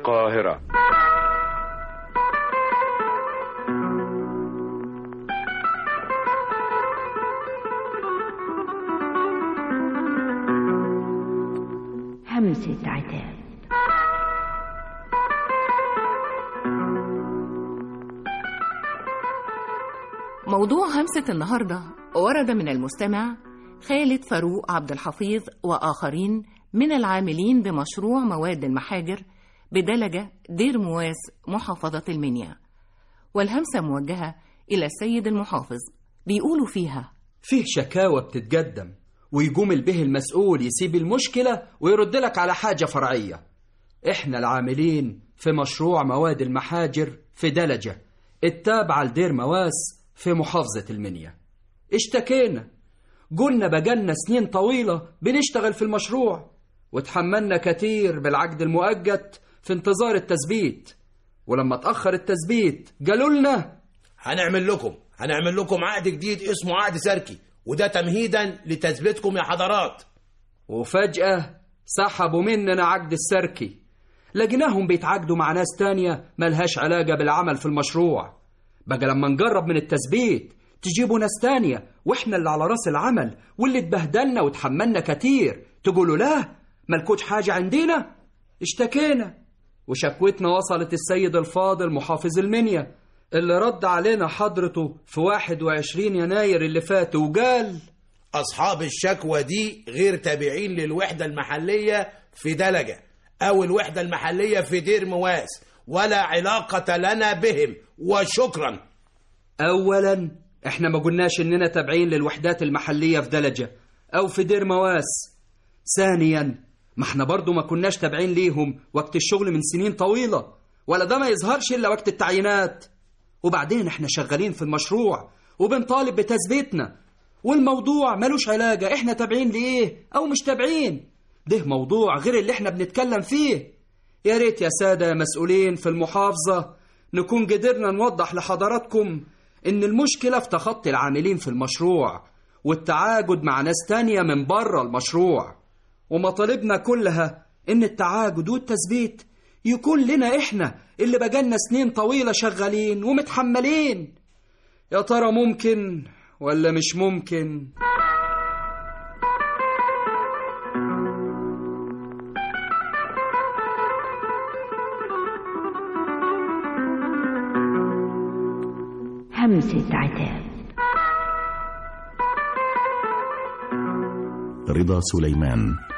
القاهرة همسة عتاب موضوع همسة النهاردة ورد من المستمع خالد فاروق عبد الحفيظ وآخرين من العاملين بمشروع مواد المحاجر بدلجة دير مواس محافظة المنيا والهمسة موجهة إلى السيد المحافظ بيقولوا فيها فيه شكاوى بتتقدم ويقوم البه المسؤول يسيب المشكلة ويرد لك على حاجة فرعية احنا العاملين في مشروع مواد المحاجر في دلجة التابعة لدير مواس في محافظة المنيا اشتكينا قلنا بقالنا سنين طويلة بنشتغل في المشروع وتحملنا كتير بالعقد المؤقت في انتظار التثبيت ولما اتأخر التثبيت قالوا لنا هنعمل لكم هنعمل لكم عقد جديد اسمه عقد سركي وده تمهيدا لتثبيتكم يا حضرات وفجأة سحبوا مننا عقد السركي لقيناهم بيتعاقدوا مع ناس تانية ملهاش علاقة بالعمل في المشروع بقى لما نجرب من التثبيت تجيبوا ناس تانية واحنا اللي على راس العمل واللي اتبهدلنا وتحملنا كتير تقولوا لا ملكوش حاجة عندنا اشتكينا وشكوتنا وصلت السيد الفاضل محافظ المنيا اللي رد علينا حضرته في 21 يناير اللي فات وقال أصحاب الشكوى دي غير تابعين للوحدة المحلية في دلجة أو الوحدة المحلية في دير مواس ولا علاقة لنا بهم وشكرا أولا احنا ما قلناش اننا تابعين للوحدات المحلية في دلجة أو في دير مواس ثانيا ما احنا برضو ما كناش تابعين ليهم وقت الشغل من سنين طويلة ولا ده ما يظهرش إلا وقت التعيينات وبعدين احنا شغالين في المشروع وبنطالب بتثبيتنا والموضوع ملوش علاقة احنا تابعين لإيه أو مش تابعين ده موضوع غير اللي احنا بنتكلم فيه يا ريت يا سادة مسؤولين في المحافظة نكون قدرنا نوضح لحضراتكم إن المشكلة في تخطي العاملين في المشروع والتعاقد مع ناس تانية من بره المشروع ومطالبنا كلها إن التعاقد والتثبيت يكون لنا إحنا اللي بقالنا سنين طويلة شغالين ومتحملين يا ترى ممكن ولا مش ممكن همسة عتاب رضا سليمان